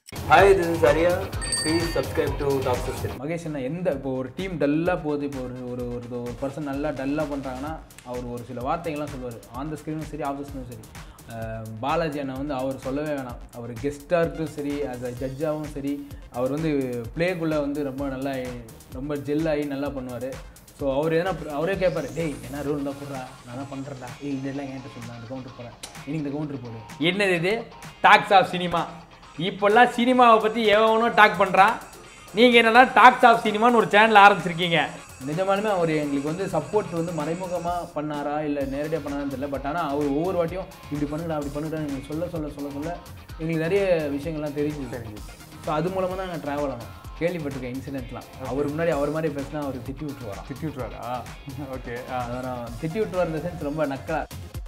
Hi this is Arya. Please subscribe to Talk System. Mahesh அண்ணா எந்த இப்போ ஒரு டீம் டல்லாக போகுது இப்போ ஒரு ஒரு ஒரு ஒரு பர்சன் நல்லா டல்லாக பண்ணுறாங்கன்னா அவர் ஒரு சில வார்த்தைகள்லாம் சொல்லுவார் ஆன் த ஸ்க்ரீனும் சரி ஆஃப் த ஸ்க்ரீனும் சரி அஹ் பாலாஜி அண்ணா வந்து அவர் சொல்லவே வேணாம் அவர் கெஸ்ட்டாக இருக்கட்டும் சரி as a ஜட்ஜாகவும் சரி அவர் வந்து ப்ளேக்குள்ளே வந்து ரொம்ப நல்லா ரொம்ப ஜெல்லாகி நல்லா பண்ணுவார் ஸோ அவர் எதனா அவரே கேட்பாரு டேய் என்ன ரூல் இருந்தால் போடுறா நான் தான் பண்ணுறேன்டா ஏய் இதெல்லாம் என்கிட்ட சொல்லலாம் அந்த கவுண்டர் போகிறேன் இன்னைக்கு இந்த கவுண்டர் போடு என்னது இது டாக்ஸ் ஆஃப் சினிமா இப்போல்லாம் சினிமாவை பற்றி எவனும் டாக் பண்ணுறான் நீங்கள் என்னன்னா டாக்ஸ் ஆஃப் சினிமான்னு ஒரு சேனல் ஆரம்பிச்சிருக்கீங்க நிஜமாலுமே அவர் எங்களுக்கு வந்து சப்போர்ட் வந்து மறைமுகமாக பண்ணாரா இல்லை நேரடியாக பண்ணாரான்னு தெரியல பட் ஆனால் அவர் ஒவ்வொரு வாட்டியும் இப்படி பண்ணுடா அப்படி பண்ணுடா நீங்கள் சொல்ல சொல்ல சொல்ல சொல்ல எங்களுக்கு நிறைய விஷயங்கள்லாம் தெரிஞ்சு தெரிஞ்சு ஸோ அது மூலமாக தான் நாங்கள் ட்ராவல் ஆனோம் கேள்விப்பட்டிருக்கேன் இன்சிடென்ட்லாம் அவர் முன்னாடி அவர் மாதிரி பேசினா அவர் திட்டி விட்டுருவாராம் திட்டி விட்டுருவாரா ஓகே அதான் திட்டி விட்டுருவார் இந்த சென்ஸ் ரொம்ப நக்கலா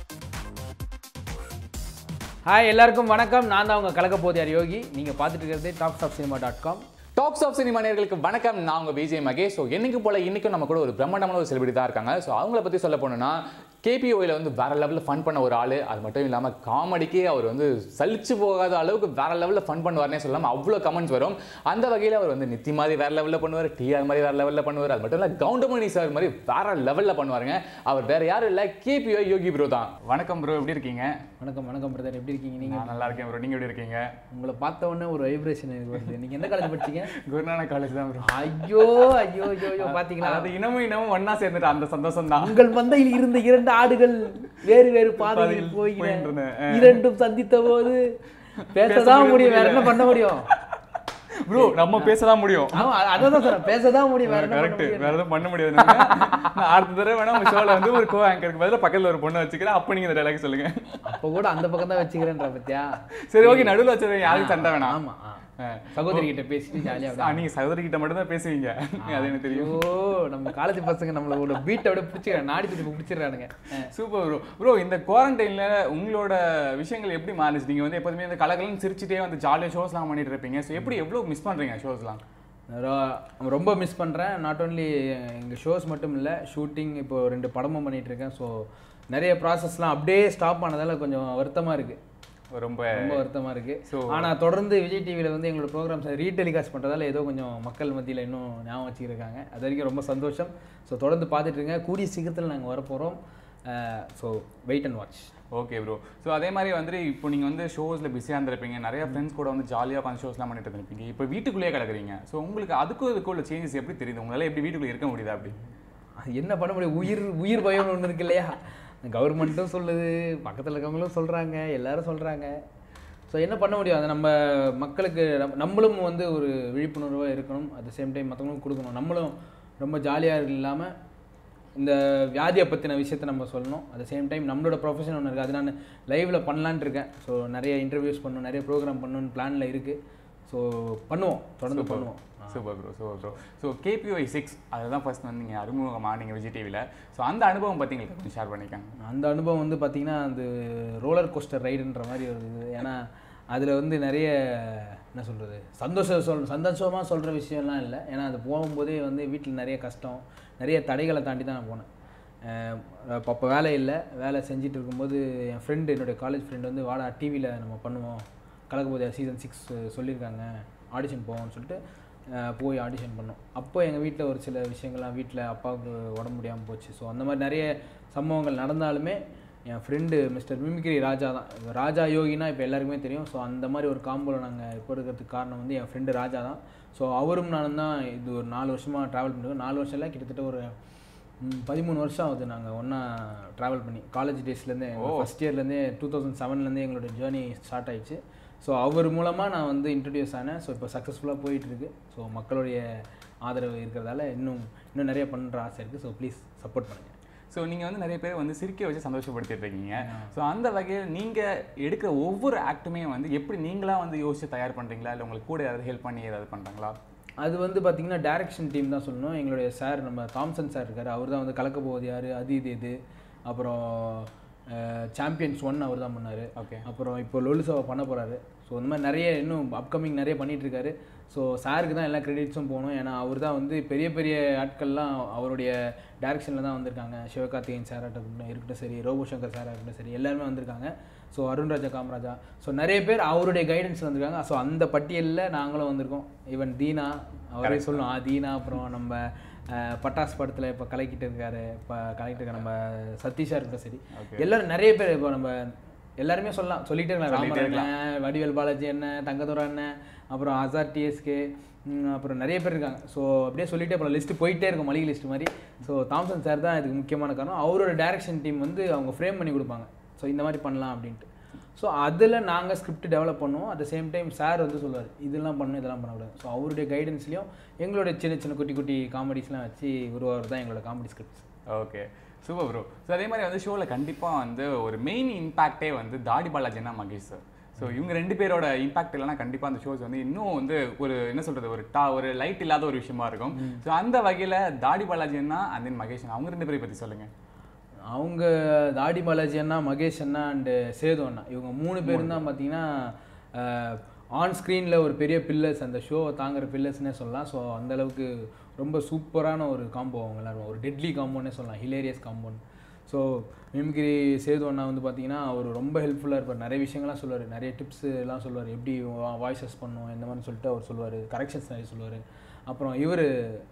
ஹாய் எல்லாருக்கும் வணக்கம் நான் தான் உங்கள் கலக்க போதியார் யோகி நீங்கள் பார்த்துட்டு இருக்கிறது Talks of Cinema dot com Talks of Cinema நேர்களுக்கு வணக்கம் நான் உங்க விஜய் மகேஷ் ஸோ என்னைக்கு போல இன்னைக்கும் நம்ம கூட ஒரு பிரம்மாண்டமான ஒரு செலிபிரிட்டி தான் இருக்காங்க ஸோ அவங்கள பற்றி சொல்ல போனோம்னா கேபிஓயில் வந்து வேற லெவலில் ஃபன் பண்ண ஒரு ஆள் அது மட்டும் இல்லாமல் காமெடிக்கே அவர் வந்து சலிச்சு போகாத அளவுக்கு வேற லெவலில் ஃபன் பண்ணுவார்னே சொல்லலாம் அவ்வளோ கமெண்ட்ஸ் வரும் அந்த வகையில் அவர் வந்து நித்தி மாதிரி வேற லெவலில் பண்ணுவார் டிஆர் மாதிரி வேற லெவலில் பண்ணுவார் அது மட்டும் இல்லை கவுண்டமணி சார் மாதிரி வேற லெவலில் பண்ணுவாருங்க அவர் வேற யாரும் இல்லை கேபிஓ யோகி ப்ரோ தான் வணக்கம் ப்ரோ எப்படி இருக்கீங்க வணக்கம் வணக்கம் பிரதர் எப்படி இருக்கீங்க நீங்கள் நான் நல்லா இருக்கேன் ப்ரோ நீங்கள் எப்படி இருக்கீங்க உங்களை பார்த்த உடனே ஒரு வைப்ரேஷன் எனக்கு வருது நீங்கள் எந்த காலேஜ் படிச்சீங்க குருநானக் காலேஜ் தான் ப்ரோ ஐயோ ஐயோ ஐயோ ஐயோ பார்த்தீங்களா அதாவது இனமும் இனமும் ஒண்ணா சேர்ந்துட்டு அந்த சந்தோஷம் தான் உங்கள் மந்தையில் இருந்த இரண்டு ஆடுகள் வேறு வேறு பாதையில் பாதையில் போய்கிற போயின்றன. இரண்டும் சந்தித்த போது பேசதான் முடியும் வேற என்ன பண்ண முடியும் ப்ரோ நம்ம பேசதான் முடியும் ஆமா அதான் சொல்றேன் பேசதான் முடியும் வேற என்ன பண்ண கரெக்ட் முடியும் வேற எதுவும் பண்ண முடியாது நம்ம. நான் அடுத்த தடவை வேணா உங்க ஷோல வந்து ஒரு கோ ஆங்கருக்கு பதிலா பக்கத்துல ஒரு பொண்ணு வச்சுக்கிறேன் அப்ப நீங்க இந்த டைலாக் சொல்லுங்க அப்ப கூட அந்த பக்கம் தான் வச்சுக்கிறேன்ற பத்தியா சரி ஓகே நடுவுல வச்சது யாருக்கும் சண்டை வேணாம் ஆமா சகோதரி கிட்ட பேசிட்டு ஜாலியா ஆ, நீங்க சகோதரி கிட்ட மட்டும் தான் பேசுவீங்க அது எனக்கு தெரியும் ஐயோ நம்ம காலேஜ் பசங்க நம்மளோட பீட்டை விட பிடிச்சிக்கிறாங்க நாடி பிடிச்சி பிடிச்சிடுறானுங்க சூப்பர் ப்ரோ ப்ரோ இந்த குவாரண்டைன்ல உங்களோட விஷயங்கள் எப்படி மாறுச்சு நீங்க வந்து எப்போதுமே இந்த கலகலன்னு சிரிச்சிட்டே வந்து ஜாலியாக ஷோஸ்லாம் பண்ணிட்டு இருப்பீங்க ஸோ எப்படி எவ்வளவு மிஸ் பண்றீங்க ஷோஸ்லாம் ரொ- ரொம்ப மிஸ் பண்ணுறேன் நாட் ஓன்லி எங்கள் ஷோஸ் மட்டும் இல்லை ஷூட்டிங் இப்போ ரெண்டு படமும் பண்ணிட்டு இருக்கேன் ஸோ நிறைய ப்ராசஸ்லாம் அப்படியே ஸ்டாப் ஆனதால கொஞ்சம் வருத்தமாக இருக்குது ரொம்ப ரொம்ப வருத்தமாக இருக்குது So- ஆனால் தொடர்ந்து விஜய் டிவியில் வந்து எங்களோட ப்ரோக்ராம்ஸை ரீடெலிகாஸ்ட் பண்ணுறதால ஏதோ கொஞ்சம் மக்கள் மத்தியில் இன்னும் ஞாபகம் வச்சுருக்காங்க அது வரைக்கும் ரொம்ப சந்தோஷம் ஸோ தொடர்ந்து பார்த்துட்டு இருங்க கூடிய சீக்கிரத்தில் நாங்கள் வரப்போகிறோம் so wait and watch okay bro so அதே மாதிரி வந்து இப்போ நீங்கள் வந்து ஷோஸில் பிஸியாக இருந்திருப்பீங்க நிறைய ஃப்ரெண்ட்ஸ் கூட வந்து ஜாலியாக உட்காந்து ஷோஸ்லாம் பண்ணிட்டு இருந்திருப்பீங்க இப்போ வீட்டுக்குள்ளேயே கிடக்குறீங்க ஸோ உங்களுக்கு அதுக்கும் இதுக்கும் உள்ள சேஞ்சஸ் எப்படி தெரியுது உங்களால் எப்படி வீட்டுக்குள்ளே இருக்க முடியுதா அப்படி அது என்ன பண்ண முடியும் உயிர் உயிர் பயம்னு ஒன்று இருக்கு இல்லையா கவர்மெண்ட்டும் சொல்லுது பக்கத்தில் இருக்கவங்களும் சொல்கிறாங்க எல்லாரும் சொல்கிறாங்க ஸோ என்ன பண்ண முடியும் அதை நம்ம மக்களுக்கு நம்ம- நம்மளும் வந்து ஒரு விழிப்புணர்வாக இருக்கணும் அட் சேம் டைம் மற்றவங்களும் கொடுக்கணும் நம்மளும் ரொம்ப ஜாலியாக இல்லாமல் இந்த வியாதியை பற்றின விஷயத்தை நம்ம சொல்லணும் அட் சேம் டைம் நம்மளோட ப்ரொஃபஷன் ஒன்று இருக்குது அது நான் லைவில் பண்ணலான்ட்டு இருக்கேன் ஸோ நிறைய இன்டர்வியூஸ் பண்ணணும் நிறைய ப்ரோக்ராம் பண்ணணும்னு பிளானில் இருக்குது ஸோ பண்ணுவோம் தொடர்ந்து பண்ணுவோம் super bro super bro so KPY six அதுதான் ஃபர்ஸ்ட் வந்து நீங்கள் அறிமுகமாக நீங்கள் விஜய் டிவியில் ஸோ அந்த அனுபவம் பற்றி எங்களுக்கு கொஞ்சம் ஷேர் பண்ணிக்காங்க அந்த அனுபவம் வந்து பார்த்தீங்கன்னா அந்த ரோலர் கோஸ்டர் ரைடுன்ற மாதிரி ஒரு இது ஏன்னா அதில் வந்து நிறைய என்ன சொல்கிறது சந்தோஷம் சொல் சந்தோஷமாக சொல்கிற விஷயம்லாம் இல்லை ஏன்னா அது போகும்போதே வந்து வீட்டில் நிறைய கஷ்டம் நிறைய தடைகளை தாண்டி தான் நான் போனேன் அப்போ வேலை இல்லை வேலை செஞ்சுட்டு இருக்கும்போது என் ஃப்ரெண்டு என்னுடைய காலேஜ் ஃப்ரெண்டு வந்து வாடா டிவியில் நம்ம பண்ணுவோம் கலக்கப்போதையா சீசன் சிக்ஸ் சொல்லியிருக்காங்க ஆடிஷன் போவோம்னு சொல்லிட்டு அஹ் போய் ஆடிஷன் பண்ணோம் அப்போ எங்கள் வீட்டில் ஒரு சில விஷயங்கள்லாம் வீட்டில் அப்பாவுக்கு உடம்பு முடியாமல் போச்சு ஸோ அந்த மாதிரி நிறைய சம்பவங்கள் நடந்தாலுமே என் ஃப்ரெண்டு மிஸ்டர் மிமிக்ரி ராஜா தான் இப்ப ராஜா யோகினா இப்போ எல்லாருக்குமே தெரியும் ஸோ அந்த மாதிரி ஒரு காம்போவில் நாங்கள் இப்போ இருக்கிறதுக்கு காரணம் வந்து என் ஃப்ரெண்டு ராஜா தான் ஸோ அவரும் நானும் தான் இது ஒரு நாலு வருஷமாக ட்ராவல் பண்ணிருக்கோம் நாலு வருஷம் இல்லை கிட்டத்தட்ட ஒரு ம், பதிமூணு வருஷம் ஆகுது நாங்கள் ஒன்றா ட்ராவல் பண்ணி காலேஜ் டேஸ்லேருந்தே ஃபஸ்ட் இயர்லேருந்தே டூ தௌசண்ட் செவன்லேருந்தே எங்களோட ஜேர்னி ஸ்டார்ட் ஆயிடுச்சு ஸோ அவர் மூலமாக நான் வந்து இன்ட்ரடியூஸ் ஆனேன் ஸோ இப்போ சக்ஸஸ்ஃபுல்லாக போயிட்டுருக்கு ஸோ மக்களுடைய ஆதரவு இருக்கிறதால இன்னும் இன்னும் நிறைய பண்ணுற ஆசை இருக்குது ஸோ ப்ளீஸ் சப்போர்ட் பண்ணுங்கள் ஸோ நீங்கள் வந்து நிறைய பேர் வந்து சிரிக்க வச்சு சந்தோஷப்படுத்திட்டு இருக்கீங்க ஸோ அந்த வகையில் நீங்கள் எடுக்கிற ஒவ்வொரு ஆக்ட்டுமே வந்து எப்படி நீங்களா வந்து யோசிச்சு தயார் பண்ணுறீங்களா இல்லை உங்களுக்கு கூட யாராவது ஹெல்ப் பண்ணி ஏதாவது பண்ணுறாங்களா அது வந்து பார்த்தீங்கன்னா டைரக்ஷன் டீம் தான் சொல்லணும் எங்களுடைய சார் நம்ம தாம்சன் சார் இருக்கார் அவர் தான் வந்து கலக்க போகுது யார் அது இது இது அப்புறம் சாம்பியன்ஸ் ஒன் அவர் தான் பண்ணார் ஓகே அப்புறம் இப்போ லொலுசோவை பண்ண போகிறாரு ஸோ இந்த மாதிரி நிறைய இன்னும் அப்கமிங் நிறைய பண்ணிட்டு இருக்காரு ஸோ சாருக்கு தான் எல்லா கிரெடிட்ஸும் போகணும் ஏன்னா அவர் தான் வந்து பெரிய பெரிய ஆட்கள்லாம் அவருடைய டைரக்ஷனில் தான் வந்திருக்காங்க சிவகார்த்திகேயன் சார் இருக்கட்டும் இருக்கட்டும் சரி ரோபோ சங்கர் சார் இருக்கட்டும் சரி எல்லாருமே வந்திருக்காங்க ஸோ அருண்ராஜா காமராஜா ஸோ நிறைய பேர் அவருடைய கைடன்ஸ் வந்திருக்காங்க ஸோ அந்த பட்டியலில் நாங்களும் வந்திருக்கோம் ஈவன் தீனா அவரே சொல்லணும் ஆ தீனா அப்புறம் நம்ம அஹ், பட்டாஸ் படத்தில் இப்போ கலக்கிட்டு இருக்காரு இப்போ கலக்கிட்டு இருக்க நம்ம சதீஷா இருக்கட்டும் சரி எல்லாரும் நிறைய பேர் இப்போ நம்ம எல்லாருமே சொல்லலாம் சொல்லிட்டே இருக்கலாம் ராமர் அண்ணன் வடிவேல் பாலாஜி அண்ணன் தங்கதுரை அண்ணன் அப்புறம் அசார் டிஎஸ்கே அப்புறம் நிறைய பேர் இருக்காங்க ஸோ அப்படியே சொல்லிட்டே போகலாம் லிஸ்ட்டு போயிட்டே இருக்கும் மளிகை லிஸ்ட் மாதிரி ஸோ தாம்சன் சார் தான் இதுக்கு முக்கியமான காரணம் அவரோட டைரக்ஷன் டீம் வந்து அவங்க ஃப்ரேம் பண்ணி கொடுப்பாங்க ஸோ இந்த மாதிரி பண்ணலாம் அப்படின்ட்டு ஸோ அதில் நாங்கள் ஸ்கிரிப்ட் டெவலப் பண்ணுவோம் at the same time sir வந்து சொல்லுவார் இதெல்லாம் பண்ணணும் இதெல்லாம் பண்ணக்கூடாது ஸோ அவருடைய கைடன்ஸ்லையும் எங்களுடைய சின்ன சின்ன குட்டி குட்டி காமெடிஸ்லாம் வச்சு உருவாகிறது தான் எங்களோட comedy scripts okay super bro so அதே மாதிரி வந்து ஷோவில் கண்டிப்பாக வந்து ஒரு மெயின் இம்பாக்டே வந்து தாடி பாலாஜினா மகேஷ் சார் ஸோ இவங்க ரெண்டு பேரோட இம்பாக்ட் இல்லைனா கண்டிப்பாக அந்த ஷோஸ் வந்து இன்னும் வந்து ஒரு என்ன சொல்கிறது ஒரு டா ஒரு லைட் இல்லாத ஒரு விஷயமா இருக்கும் ஸோ அந்த வகையில் தாடி பாலாஜின்னா அண்ட் தென் மகேஷ் அவங்க ரெண்டு பேரை பற்றி சொல்லுங்கள் அவங்க தாடி பாலாஜி அண்ணா மகேஷ் அண்ணா அண்டு சேது அண்ணா இவங்க மூணு பேரும் தான் பார்த்தீங்கன்னா ஆன் ஸ்க்ரீனில் ஒரு பெரிய பில்லர்ஸ் அந்த ஷோவை தாங்குற பில்லர்ஸ்னே சொல்லலாம் ஸோ அளவுக்கு ரொம்ப சூப்பரான ஒரு காம்போ அவங்க எல்லாரும் ஒரு டெட்லி காம்போன்னே சொல்லலாம் ஹிலேரியஸ் காம்போன்னு ஸோ மிமிக்ரி சேது அண்ணா வந்து பார்த்தீங்கன்னா அவர் ரொம்ப ஹெல்ப்ஃபுல்லாக இருப்பார் நிறைய விஷயங்கள்லாம் சொல்லுவார் நிறைய டிப்ஸ் எல்லாம் சொல்லுவார் எப்படி வாய்ஸஸ் பண்ணணும் இந்த மாதிரி சொல்லிட்டு அவர் சொல்லுவார் கரெக்ஷன்ஸ் நிறைய சொல்லுவார் அப்புறம் இவர்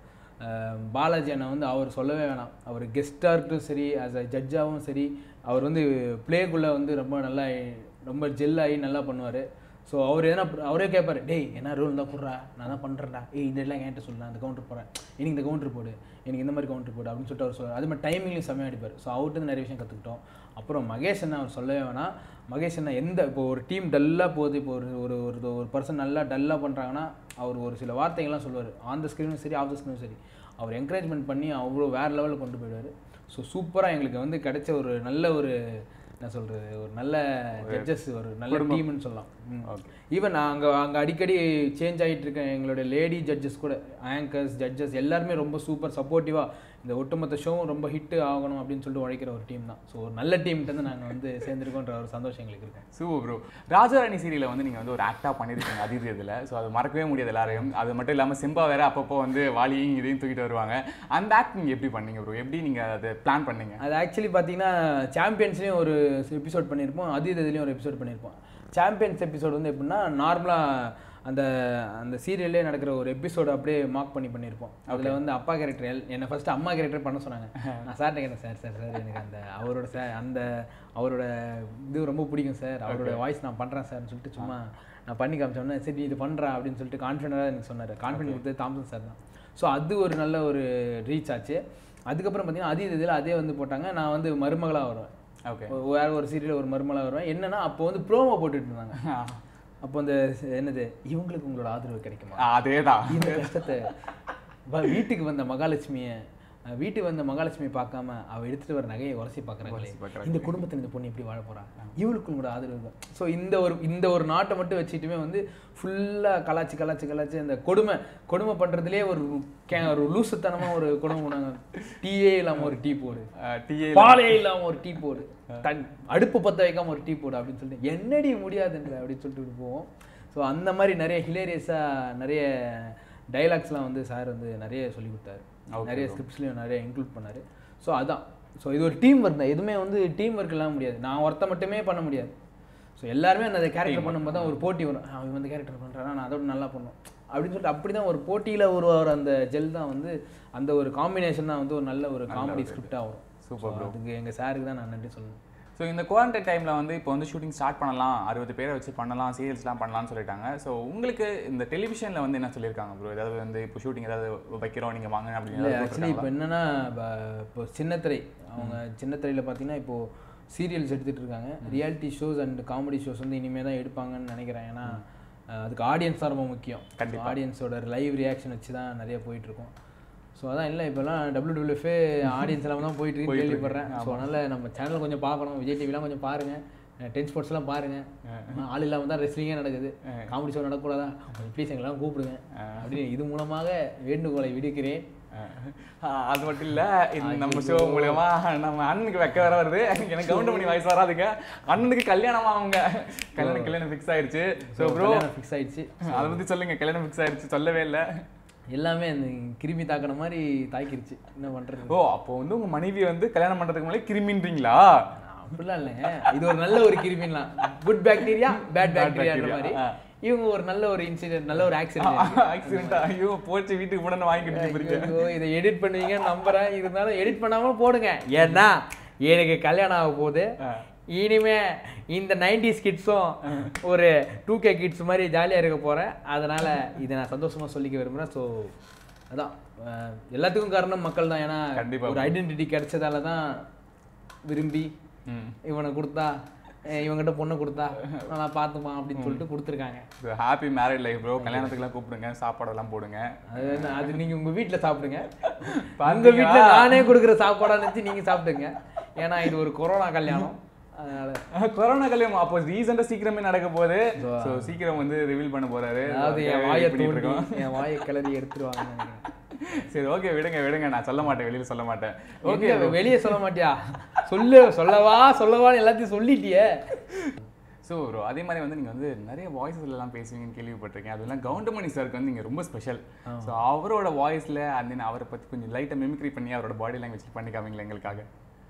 பாலாஜி அண்ணா வந்து அவர் சொல்லவே வேணாம் அவர் கெஸ்ட்டாக இருக்கட்டும் சரி ஆஸ் அ ஜட்ஜாகவும் சரி அவர் வந்து ப்ளேக்குள்ளே வந்து ரொம்ப நல்லா ரொம்ப ஜெல் ஆகி நல்லா பண்ணுவார் ஸோ அவர் எதனா அவரே கேட்பாரு டேய் என்ன ரூல் இருந்தால் போடுறா நான் தான் பண்ணுறேன்டா ஏய் இந்த எல்லாம் என்கிட்ட சொல்லு நான் அந்த கவுண்டர் போகிறேன் எனக்கு இந்த கவுண்டர் போடு எனக்கு இந்த மாதிரி கவுண்டர் போடு அப்படின்னு சொல்லிட்டு அவர் சொல்லுவார் அது மாதிரி டைமிங்லையும் செம்மையாக அடிப்பார் ஸோ அவர்கிட்ட நிறைய விஷயம் கற்றுக்கிட்டோம் அப்புறம் மகேஷ் அண்ணா அவர் சொல்லவே வேணாம் மகேஷ் அண்ணா எந்த இப்போ ஒரு டீம் டல்லாக போகுது இப்போ ஒரு ஒரு ஒரு ஒரு பர்சன் நல்லா டல்லாக பண்ணுறாங்கன்னா அவர் ஒரு சில வார்த்தைகள்லாம் சொல்லுவார் ஆன் த ஸ்க்ரீனும் சரி ஆஃப் த ஸ்க்ரீனும் சரி அவர் என்கரேஜ்மெண்ட் பண்ணி அவ்வளோ வேறு லெவலில் கொண்டு போயிடுவார் ஸோ சூப்பராக எங்களுக்கு வந்து கிடைச்ச ஒரு நல்ல ஒரு என்ன சொல்கிறது ஒரு நல்ல ஜட்ஜஸ் ஒரு நல்ல டீம்னு சொல்லலாம் ஈவன் அங்கே அங்கே அடிக்கடி சேஞ்ச் ஆகிட்டு இருக்க எங்களுடைய லேடி ஜட்ஜஸ் கூட ஆங்கர்ஸ் ஜட்ஜஸ் எல்லாருமே ரொம்ப சூப்பர் சப்போர்ட்டிவாக இந்த ஒட்டுமொத்த ஷோவும் ரொம்ப ஹிட் ஆகணும் அப்படின்னு சொல்லிட்டு உழைக்கிற ஒரு டீம் தான் ஸோ ஒரு நல்ல டீம்கிட்ட நாங்கள் வந்து சேர்ந்துருக்கோன்ற ஒரு சந்தோஷம் எங்களுக்கு இருக்கு சூப்பர் ப்ரோ ராஜாராணி சீரியலில் வந்து நீங்கள் வந்து ஒரு ஆக்டாக பண்ணியிருக்கீங்க அதிதி இதில் ஸோ அது மறக்கவே முடியாது எல்லாரையும் அது மட்டும் இல்லாமல் சிம்பா வேற அப்பப்போ வந்து வாலியும் இதையும் தூக்கிட்டு வருவாங்க அந்த ஆக்ட் நீங்கள் எப்படி பண்ணீங்க ப்ரோ எப்படி நீங்கள் அதை பிளான் பண்ணீங்க அது ஆக்சுவலி பார்த்தீங்கன்னா சாம்பியன்ஸ்லேயும் ஒரு எபிசோட் பண்ணியிருப்போம் அது இதுலேயும் ஒரு எபிசோட் பண்ணியிருப்போம் சாம்பியன்ஸ் எபிசோட் வந்து எப்படின்னா நார்மலாக அந்த அந்த சீரியல்லே நடக்கிற ஒரு எபிசோடு அப்படியே மார்க் பண்ணி பண்ணியிருப்போம் அதில் வந்து அப்பா கேரக்டர் எல் என்னை ஃபஸ்ட்டு அம்மா கேரக்டர் பண்ண சொன்னாங்க நான் சார்ட்ட கேட்டேன் சார் சார் சார் எனக்கு அந்த அவரோட சார் அந்த அவரோட இது ரொம்ப பிடிக்கும் சார் அவரோட வாய்ஸ் நான் பண்ணுறேன் சார்னு சொல்லிட்டு சும்மா நான் பண்ணி காமிச்சோன்னே சரி இது பண்ணுறா அப்படின்னு சொல்லிட்டு கான்ஃபிடென்ட்டாக எனக்கு சொன்னார் கான்ஃபிடென்ட் கொடுத்தது தாம்சன் சார் தான் ஸோ அது ஒரு நல்ல ஒரு ரீச் ஆச்சு அதுக்கப்புறம் பார்த்தீங்கன்னா அதே இதில் அதே வந்து போட்டாங்க நான் வந்து மருமகளாக வருவேன் ஓகே ஒ- வேற ஒரு சீரியல் ஒரு மருமலாக வருவேன் என்னன்னா அப்போ வந்து ப்ரோமோ போட்டுட்டு இருந்தாங்க அப்போ அந்த என்னது இவங்களுக்கு உங்களோட ஆதரவு கிடைக்குமா அதே தான் இந்த கஷ்டத்தை வ- வீட்டுக்கு வந்த மகாலட்சுமியை அஹ், வீட்டுக்கு வந்த மகாலட்சுமியை பார்க்காம அவ எடுத்துட்டு வர நகையை உரசி பார்க்குறாங்களே பார்க்கறாங்க. இந்த குடும்பத்தில் இந்த பொண்ணு எப்படி வாழ போறா இவளுக்கு உங்களோட ஆதரவு ஸோ இந்த ஒரு இந்த ஒரு நாட்டை மட்டும் வச்சுட்டுமே வந்து ஃபுல்லாக கலாச்சி கலாச்சி கலாச்சி அந்த கொடுமை கொடுமை பண்ணுறதுலேயே ஒரு கே ஒரு லூசுத்தனமாக ஒரு கொடுமை பண்ணாங்க டீயே இல்லாமல் ஒரு டீ போடு டிஏ பாலே இல்லாம ஒரு டீ போடு தன் அடுப்பு பத்த வைக்காம ஒரு டீ போடு அப்படின்னு சொல்லிட்டு என்னடி முடியாதுன்ற அப்படின்னு சொல்லிட்டு போவோம் ஸோ அந்த மாதிரி நிறைய ஹிலேரியஸாக நிறைய டைலாக்ஸ்லாம் வந்து சார் வந்து நிறைய சொல்லி கொடுத்தாரு நிறைய ஸ்கிரிப்ட்ஸ்லையும் நிறைய இன்க்ளூட் பண்ணாரு ஸோ அதான் ஸோ இது ஒரு டீம் ஒர்க் தான் எதுவுமே வந்து டீம் ஒர்க் இல்லாம முடியாது நான் ஒருத்த மட்டுமே பண்ண முடியாது ஸோ எல்லாருமே அந்த கேரக்டர் பண்ணும்போது தான் ஒரு போட்டி வரும் ஆ, இவன் வந்து கேரக்டர் பண்ணுறானா நான் அதோட நல்லா பண்ணும் அப்படின்னு சொல்லிட்டு அப்படி தான் ஒரு போட்டியில் ஒரு ஒரு அந்த ஜெல் தான் வந்து அந்த ஒரு காம்பினேஷன் தான் வந்து ஒரு நல்ல ஒரு காமெடி ஸ்கிரிப்டாக வரும் Super So, அதுக்கு எங்கள் சாருக்கு தான் நான் நன்றி சொல்லணும் ஸோ இந்த குவாரண்டைன் டைமில் வந்து இப்போ வந்து ஷூட்டிங் ஸ்டார்ட் பண்ணலாம் அறுபது பேரை வச்சு பண்ணலாம் சீரியல்ஸ்லாம் பண்ணலாம்னு சொல்லிட்டாங்க ஸோ உங்களுக்கு இந்த டெலிவிஷனில் வந்து என்ன சொல்லியிருக்காங்க ப்ரோ ஏதாவது வந்து இப்போ ஷூட்டிங் ஏதாவது வைக்கிறோம் நீங்கள் வாங்க அப்படின்னு இல்லை ஏதாவது ஆக்சுவலி இப்போ என்னன்னா ப- இப்போ சின்னத்திரை அவங்க சின்னத்திரையில் பார்த்தீங்கன்னா இப்போ சீரியல்ஸ் எடுத்துட்டு இருக்காங்க reality shows and comedy shows வந்து இனிமேல் தான் எடுப்பாங்கன்னு நினைக்கிறேன் ஏன்னா அஹ், அதுக்கு ஆடியன்ஸ் தான் ரொம்ப முக்கியம் ஆடியன்ஸோட லைவ் ரியாக்ஷன் வச்சு தான் நிறைய போயிட்டு இருக்கும் ஸோ அதான் இல்லை இப்போலாம் டபிள்யூ டபிள்யூஎஃப்ஏ ஆடியன்ஸ் எல்லாம் தான் போயிட்டு இருக்கு கேள்விப்படுறேன் ஸோ அதனால் நம்ம சேனல் கொஞ்சம் பார்க்கணும் விஜய் டிவிலாம் கொஞ்சம் பாருங்க டென் ஸ்போர்ட்ஸ்லாம் பாருங்க ஆள் இல்லாமல் தான் ரெஸ்லிங்கே நடக்குது காமெடி ஷோ நடக்கக்கூடாதா கொஞ்சம் ப்ளீஸ் எங்கெல்லாம் கூப்பிடுங்க அப்படின்னு இது மூலமாக வேண்டுகோளை விடுக்கிறேன் ஆஹ் அது மட்டும் இல்ல இந்த நம்ம ஷோ மூலியமா நம்ம அண்ணனுக்கு வெக்க வேற வருது எனக்கு கவுண்ட் பண்ணி வாய்ஸ் வராதுங்க அண்ணனுக்கு கல்யாணமா அவங்க கல்யாணம் கல்யாணம் ஃபிக்ஸ் ஆயிருச்சு ஸோ ப்ரோ ஃபிக்ஸ் ஆயிடுச்சு அதை பத்தி சொல்லுங்க கல்யாணம் ஃபிக்ஸ் ஆயிருச்சு சொல்லவே இல்ல எல்லாமே அந்த கிருமி தாக்கின மாதிரி தாக்கிருச்சு என்ன பண்றது ஓ அப்போ வந்து உங்க மனைவி வந்து கல்யாணம் பண்றதுக்கு முன்னாடி கிருமின்றீங்களா அப்படிலாம் இல்லைங்க இது ஒரு நல்ல ஒரு கிருமிலாம் குட் பாக்டீரியா பேட் பாக்டீரியான்ற bacteria, மாதிரி ஆ. இவங்க ஒரு நல்ல ஒரு இன்சிடென்ட் நல்ல ஒரு ஆக்சிடென்ட் ஆக்சிடென்டா ஐயோ போச்சு வீட்டுக்கு போன வாங்கிட்டு போறீங்க ஐயோ, இதை எடிட் பண்ணுவீங்கன்னு நம்புறேன் இருந்தாலும் எடிட் பண்ணாம போடுங்க ஏன்னா எனக்கு கல்யாணம் ஆக போகுது இனிமே இந்த நைன்டிஸ் கிட்ஸும் ஒரு டூ கே கிட்ஸ் மாதிரி ஜாலியாக இருக்க போகிறேன் அதனால இதை நான் சந்தோஷமா சொல்லிக்க விரும்புகிறேன் ஸோ அதான் அஹ், எல்லாத்துக்கும் காரணம் மக்கள் தான் ஏன்னா கண்டிப்பா. ஒரு ஐடென்டிட்டி கிடைச்சதால தான் விரும்பி ம் இவனை கொடுத்தா அஹ், இவன்கிட்ட பொண்ணை கொடுத்தா நல்லா பார்த்துப்பான் அப்படின்னு சொல்லிட்டு கொடுத்துருக்காங்க ஹாப்பி மேரிட் லைஃப் ப்ரோ கல்யாணத்துக்குலாம் கூப்பிடுங்க சாப்பாடெல்லாம் போடுங்க அது என்ன, அது நீங்க உங்க வீட்ல சாப்பிடுங்க உங்க பாத்தீங்களா? வீட்ல நானே கொடுக்குற சாப்பாடா நினைச்சு நீங்க சாப்பிடுங்க ஏன்னா இது ஒரு கொரோனா கல்யாணம் அதனால கொரோனா கல்யாணம் அப்போ ரீசெண்டா சீக்கிரமே நடக்க போகுது ஸோ சீக்கிரம் வந்து ரிவீல் பண்ண போறாரு அதாவது என் Okay, வாயை wait பண்ணிட்டு தோண்டி இருக்கோம். என் வாயை கிளறி எடுத்துருவாங்கன்னு நினைக்கிறேன் சரி ஓகே விடுங்க விடுங்க நான் சொல்ல மாட்டேன் வெளியில சொல்ல மாட்டேன் ஓகே ஓகே வெளியே சொல்ல மாட்டியா சொல்லு சொல்லவா சொல்லவான்னு எல்லாத்தையும் சொல்லிட்டியே ஸோ ப்ரோ அதே மாதிரி வந்து நீங்கள் வந்து நிறைய வாய்ஸஸ்ல எல்லாம் பேசுவீங்கன்னு கேள்விப்பட்டிருக்கேன் அதெல்லாம் கவுண்டமணி சாருக்கு வந்து நீங்கள் ரொம்ப ஸ்பெஷல் ஸோ அவரோட வாய்ஸில் அண்ட் தென் அவரை பற்றி கொஞ்சம் லைட்டாக மிமிக்ரி பண்ணி அவரோட பாடி லாங்குவேஜ் பண்ணி காமிங்களா எங்களுக்காக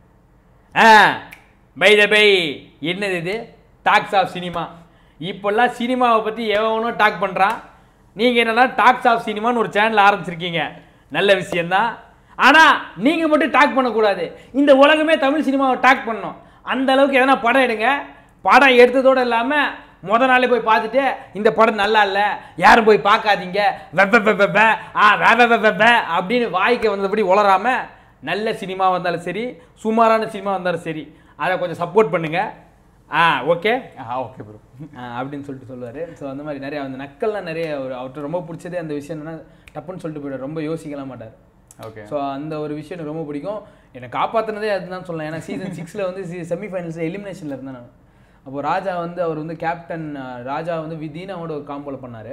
ஆ பை த பை என்னது இது டாக்ஸ் ஆஃப் சினிமா இப்போல்லாம் சினிமாவை பற்றி எவனும் டாக் பண்ணுறான் நீங்கள் என்னன்னா டாக்ஸ் ஆஃப் சினிமான்னு ஒரு சேனல் ஆரம்பிச்சிருக்கீங்க நல்ல விஷயந்தான் ஆனால் நீங்கள் மட்டும் டாக் பண்ணக்கூடாது இந்த உலகமே தமிழ் சினிமாவை டாக் பண்ணணும் அந்த அளவுக்கு எதனா படம் எடுங்க படம் எடுத்ததோடு இல்லாமல் முத நாளே போய் பார்த்துட்டு இந்த படம் நல்லா இல்லை யாரும் போய் பார்க்காதீங்க வெப்ப வெப்ப வெப்ப ஆ வே வே வே வே வே அப்படின்னு வாய்க்கு வந்தபடி உளராம நல்ல சினிமா வந்தாலும் சரி சுமாரான சினிமா வந்தாலும் சரி அதை கொஞ்சம் சப்போர்ட் பண்ணுங்க ஆ ஓகே ஆ ஓகே ப்ரோ அப்படின்னு சொல்லிட்டு சொல்லுவார் ஸோ அந்த மாதிரி நிறைய அந்த நக்கல்லாம் நிறைய ஒரு அவர்கிட்ட ரொம்ப பிடிச்சதே அந்த விஷயம் என்னன்னா டப்புன்னு சொல்லிட்டு போயிடுவார் ரொம்ப யோசிக்கலாம் மாட்டார் ஓகே ஸோ அந்த ஒரு விஷயம் எனக்கு ரொம்ப பிடிக்கும் என்னை காப்பாற்றினதே அதுதான் சொல்லலாம் ஏன்னா சீசன் சிக்ஸில் வந்து செமிஃபைனல்ஸ் எலிமினேஷனில் இருந்தேன் நான் அப்போ ராஜா வந்து அவர் வந்து கேப்டன் ராஜா வந்து விதீனாவோட ஒரு காம்போல பண்ணார்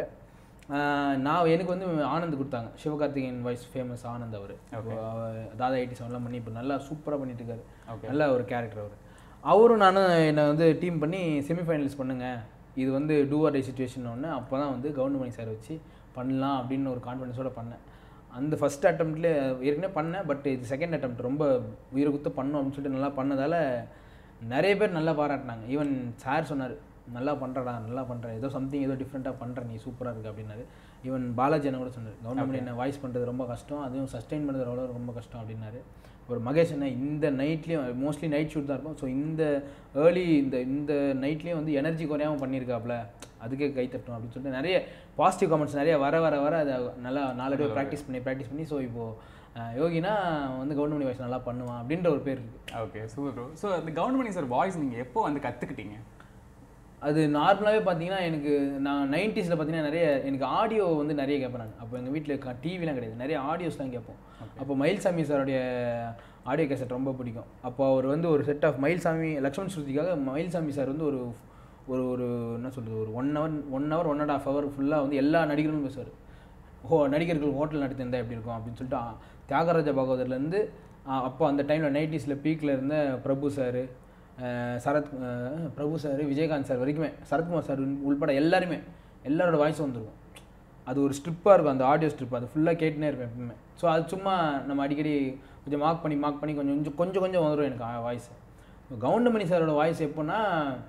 நான் எனக்கு வந்து ஆனந்த் கொடுத்தாங்க சிவகார்த்திகேயன் வாய்ஸ் ஃபேமஸ் ஆனந்த் அவர் தாதா எயிட்டி செவன்லாம் பண்ணி இப்போ நல்லா சூப்பராக பண்ணிட்டு இருக்காரு Okay. நல்ல ஒரு கேரக்டர் அவர் அவரும் நானும் என்னை வந்து டீம் பண்ணி செமிஃபைனல்ஸ் பண்ணுங்க இது வந்து டூ ஆர் டே சுச்சுவேஷன் ஒன்று அப்போ தான் வந்து கவுண்டமணி சார் வச்சு பண்ணலாம் அப்படின்னு ஒரு கான்ஃபிடன்ஸோட பண்ணேன் அந்த ஃபஸ்ட் அட்டம்ப்ட்ல ஏற்கனவே பண்ணேன் பட் இது செகண்ட் attempt ரொம்ப உயிரை குத்து பண்ணோம் அப்படின்னு சொல்லிட்டு நல்லா பண்ணதால நிறைய பேர் நல்லா பாராட்டினாங்க ஈவன் சார் சொன்னார் நல்லா பண்ணுறடா நல்லா பண்ணுற ஏதோ சம்திங் ஏதோ டிஃப்ரெண்ட்டாக பண்ணுற நீ சூப்பராக இருக்கு அப்படின்னாரு ஈவன் பாலாஜி என்ன கூட சொன்னார் கவர்மெண்ட் என்ன வாய்ஸ் பண்ணுறது ரொம்ப கஷ்டம் அதுவும் சஸ்டெயின் பண்ணுறது அவ்வளோ ரொம்ப கஷ்டம் அப்படின்னாரு ஒரு மகேஷ் அண்ணா இந்த நைட்லேயும் மோஸ்ட்லி நைட் ஷூட் தான் இருக்கும் ஸோ இந்த ஏர்லி இந்த இந்த நைட்லேயும் வந்து எனர்ஜி குறையாமல் பண்ணியிருக்காப்ல அதுக்கே கை தட்டணும் அப்படின்னு சொல்லிட்டு நிறைய பாசிட்டிவ் கமெண்ட்ஸ் நிறைய வர வர வர அதை நல்லா நாலு ப்ராக்டிஸ் பண்ணி ப்ராக்டிஸ் பண்ணி ஸோ இப்போது யோகினா வந்து கவர்மெண்ட் வாய்ஸ் நல்லா பண்ணுவான் அப்படின்ற ஒரு பேர் இருக்குது ஓகே சூப்பர் ப்ரோ ஸோ அந்த கவுண்டமணி சார் வாய்ஸ் நீங்கள் எப்போ வந்து கற்றுக்கிட்டீங்க அது நார்மலாகவே பார்த்தீங்கன்னா எனக்கு நான் நைன்டிஸில் பார்த்தீங்கன்னா நிறைய எனக்கு ஆடியோ வந்து நிறைய கேட்பேன் நான் அப்போ எங்கள் வீட்டில் டிவிலாம் கிடையாது நிறைய ஆடியோஸ் தான் கேட்போம் அப்போ மயில்சாமி சாருடைய ஆடியோ கேசட் ரொம்ப பிடிக்கும் அப்போ அவர் வந்து ஒரு செட் ஆஃப் மயில்சாமி லக்ஷ்மண் ஸ்ருதிக்காக மயில்சாமி சார் வந்து ஒரு ஒரு ஒரு என்ன சொல்கிறது ஒரு one hour one hour one and half hour ஃபுல்லாக வந்து எல்லா நடிகர்களும் பேசுவார் ஓ நடிகர்கள் ஹோட்டல் நடத்திருந்தா எப்படி இருக்கும் அப்படின்னு சொல்லிட்டு ஆ, தியாகராஜ பாகவதர்லேருந்து அப்போ அந்த டைமில் நைன்டிஸில் பீக்கில் இருந்த பிரபு சார் சரத் அஹ், பிரபு சார் விஜயகாந்த் சார் வரைக்குமே சரத்குமார் சார் உள்பட எல்லாருமே எல்லாரோட வாய்ஸும் வந்துருக்கும் அது ஒரு ஸ்ட்ரிப்பாக இருக்கும் அந்த ஆடியோ ஸ்ட்ரிப் அது ஃபுல்லாக கேட்டுனே இருப்பேன் எப்பவுமே ஸோ அது சும்மா நம்ம அடிக்கடி கொஞ்சம் மார்க் பண்ணி மார்க் பண்ணி கொஞ்சம் கொஞ்சம் கொஞ்சம் கொஞ்சம் வந்துடும் எனக்கு வாய்ஸ் கவுண்டமணி சாரோட வாய்ஸ் எப்போன்னா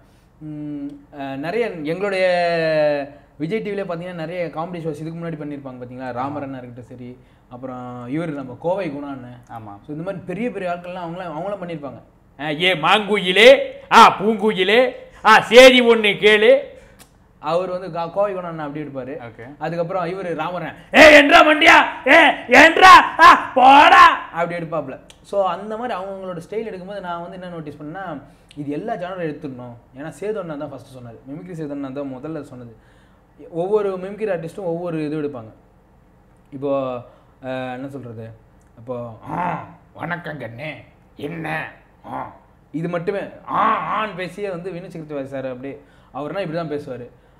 ம், அஹ், நிறைய எங்களுடைய விஜய் டிவிலே பார்த்தீங்கன்னா நிறைய காமெடி ஷோஸ் இதுக்கு முன்னாடி பண்ணியிருப்பாங்க பார்த்தீங்களா ராமரண்ணா இருக்கட்டும் சரி அப்புறம் இவர் நம்ம கோவை குணா அண்ணன் ஆமாம் ஸோ இந்த மாதிரி பெரிய பெரிய ஆட்கள்லாம் அவங்களாம் அவங்களும் பண்ணியிருப்பாங்க ஆ, ஏ மாங்குயிலே ஆ பூங்குயிலே ஆ சேதி ஒன்று கேளு அவர் வந்து கா- கோவை குணம் அண்ணன் அப்படி இருப்பாரு ஓகே அதுக்கப்புறம் இவர் ராமரன் ஏ என்றா மண்டியா ஏ என்றா ஆ போடா அப்படி எடுப்பாப்ல ஸோ அந்த மாதிரி அவங்களோட ஸ்டைல் எடுக்கும்போது நான் வந்து என்ன நோட்டீஸ் பண்ணேன்னா இது எல்லா ஜானரும் எடுத்துடணும் ஏன்னா சேதண்ணா தான் ஃபஸ்ட்டு சொன்னார் மிமிக்ரி சேதண்ணா தான் முதல்ல சொன்னது ஒவ்வொரு மிமிக்ரி ஆர்டிஸ்ட்டும் ஒவ்வொரு இது எடுப்பாங்க இப்போ அஹ், என்ன சொல்கிறது இப்போ ஆ வணக்கம் கண்ணே என்ன ஆ இது மட்டுமே ஆ ஆன்னு பேசியே வந்து வினு சக்கரவர்த்தி சார் அப்படியே அவர்னா இப்படி தான் பேசுவார்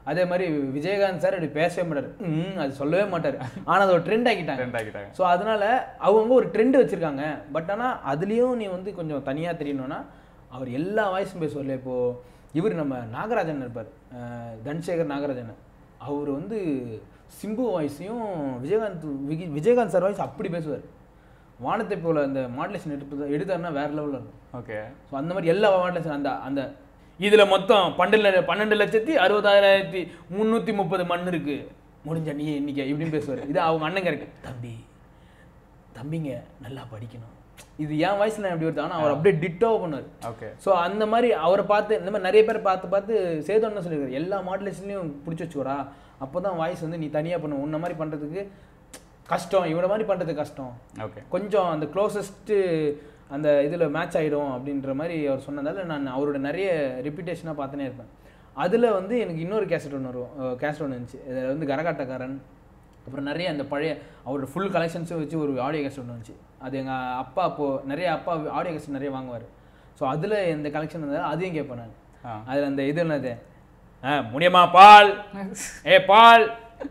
அதே மாதிரி விஜயகாந்த் சார் அப்படி பேசவே மாட்டார் ம் அது சொல்லவே மாட்டார் ஆனால் அது ஒரு ட்ரெண்ட் ஆக்கிட்டாங்க ட்ரெண்ட் ஆகிட்டாங்க ஸோ அதனால அவங்க ஒரு ட்ரெண்ட் வச்சிருக்காங்க பட் ஆனால் அதுலேயும் நீ வந்து கொஞ்சம் தனியாக தெரியணும்னா அவர் எல்லா வாய்ஸும் பேசுவார்ல இப்போ இவர் நம்ம நாகராஜன் இருப்பார் அஹ் தனசேகர் நாகராஜன் அவர் வந்து சிம்பு வாய்ஸையும் விஜயகாந்த் விகி- விஜயகாந்த் சார் வாய்ஸ் அப்படி பேசுவார் வானத்தை போல அந்த மாடலேஷன் எடுத்து எடுத்தாருன்னா வேற லெவலில் இருக்கும் ஓகே ஸோ அந்த மாதிரி எல்லா மாடலேஷன் அந்த அந்த இதில் மொத்தம் பன்னெண்டு பன்னெண்டு லட்சத்தி அறுபதாயிரத்தி முந்நூற்றி முப்பது மண் இருக்கு முடிஞ்ச நீ எண்ணிக்கை இப்படின்னு பேசுவார் இது அவங்க அண்ணன் இருக்கு தம்பி தம்பிங்க நல்லா படிக்கணும் இது என் வயசுல எப்படி வருது ஆனால் அவர் அப்படியே டிட்டோ பண்ணுவார் ஓகே ஸோ அந்த மாதிரி அவரை பார்த்து இந்த மாதிரி நிறைய பேர் பார்த்து பார்த்து சேதோன்னு சொல்லியிருக்காரு எல்லா மாடலேஷன்லையும் பிடிச்சி வச்சுக்கோடா அப்போ தான் வாய்ஸ் வந்து நீ தனியாக பண்ண உன்ன மாதிரி பண்ணுறதுக்கு கஷ்டம் இவனை மாதிரி பண்ணுறது கஷ்டம் ஓகே கொஞ்சம் அந்த க்ளோசஸ்ட்டு அந்த இதில் மேட்ச் ஆகிடும் அப்படின்ற மாதிரி அவர் சொன்னதால நான் அவரோட நிறைய ரிப்பீட்டேஷனாக பார்த்துனே இருப்பேன் அதில் வந்து எனக்கு இன்னொரு கேசட் ஒன்று வரும் கேசட் ஒன்று இருந்துச்சு இதில் வந்து கரகாட்டக்காரன் அப்புறம் நிறைய அந்த பழைய அவரோட ஃபுல் கலெக்ஷன்ஸும் வச்சு ஒரு ஆடியோ கேசட் ஒன்று வந்துச்சு அது எங்கள் அப்பா அப்போது நிறைய அப்பா ஆடியோ கேசட் நிறைய வாங்குவார் ஸோ அதில் இந்த கலெக்ஷன் இருந்தால் அதையும் கேட்பேன் நான் ஆ. அதில் அந்த இது என்னது ஆ முடியுமா பால் ஏ பால்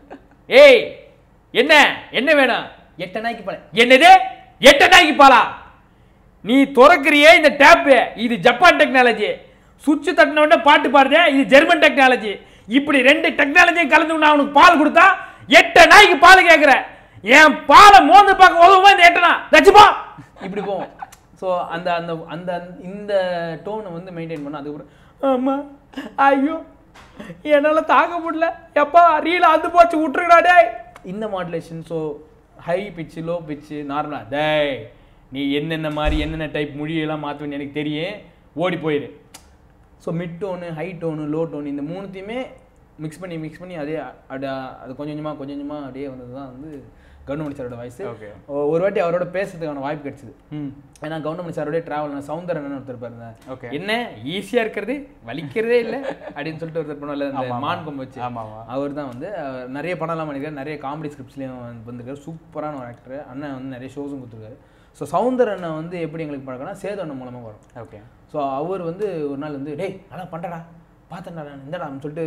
ஏய் என்ன என்ன வேணும் எட்டு நாய்க்கு பால் என்னது எட்டு நாய்க்கு பாலா நீ திறக்கிறியே இந்த டேப்பு இது ஜப்பான் டெக்னாலஜி சுவிட்ச் தட்டின உடனே பாட்டு பாடுதே இது ஜெர்மன் டெக்னாலஜி இப்படி ரெண்டு டெக்னாலஜியும் கலந்து நான் உனக்கு பால் கொடுத்தா எட்டு நாய்க்கு பால் கேட்குற என் பாலை மோந்து பார்க்க உதவுமா இந்த எட்டனா தச்சுப்பா இப்படி போவோம் ஸோ அந்த அந்த அந்த இந்த டோனை வந்து மெயின்டைன் பண்ண அதுக்கப்புறம் ஆமா ஐயோ என்னால் தாங்க முடியல எப்பா ரீல அது போச்சு விட்டுருடா டேய் இந்த மாடுலேஷன் ஸோ ஹை பிச்சு லோ பிச்சு நார்மலாக டேய் நீ என்னென்ன மாதிரி என்னென்ன டைப் மொழியெல்லாம் மாற்றுவேன்னு எனக்கு தெரியும் ஓடி போயிடு so mid tone high tone low tone இந்த மூணுத்தையுமே மிக்ஸ் பண்ணி மிக்ஸ் பண்ணி அதே அட அது கொஞ்சம் கொஞ்சமாக கொஞ்சம் கொஞ்சமாக அப்படியே வந்தது தான் வந்து கவர்மெண்ட் சாரோட வாய்ஸ் Okay. ஒரு வாட்டி அவரோட பேசுறதுக்கான வாய்ப்பு கிடைச்சிது ம் ஏன்னா கவர்மெண்ட் சாரோட டிராவல் சவுந்தரன் ஒருத்தர் பாருங்க Okay. என்ன ஈஸியாக இருக்கிறது வலிக்கிறதே இல்லை அப்படின்னு சொல்லிட்டு ஒருத்தர் பண்ணுவார்ல ஆமா, அந்த ஆமா. மான் கொம்பு வச்சு ஆமா, ஆமா. அவர் தான் வந்து அவர் நிறைய படம்லாம் பண்ணியிருக்காரு நிறைய காமெடி ஸ்கிரிப்ட்ஸ்லேயும் வந்திருக்காரு சூப்பரான ஒரு ஆக்டர் அண்ணன் வந்து நிறைய ஷோஸும் கொடுத்துருக்காரு ஸோ சவுந்தர் அண்ணன் வந்து எப்படி எங்களுக்கு பழக்கம்னா சேது அண்ணன் மூலமாக வரும் ஓகே ஸோ அவர் வந்து ஒரு நாள் வந்து டேய் நல்லா பண்ணுறடா பார்த்தேன்டா நான் இந்தடான்னு சொல்லிட்டு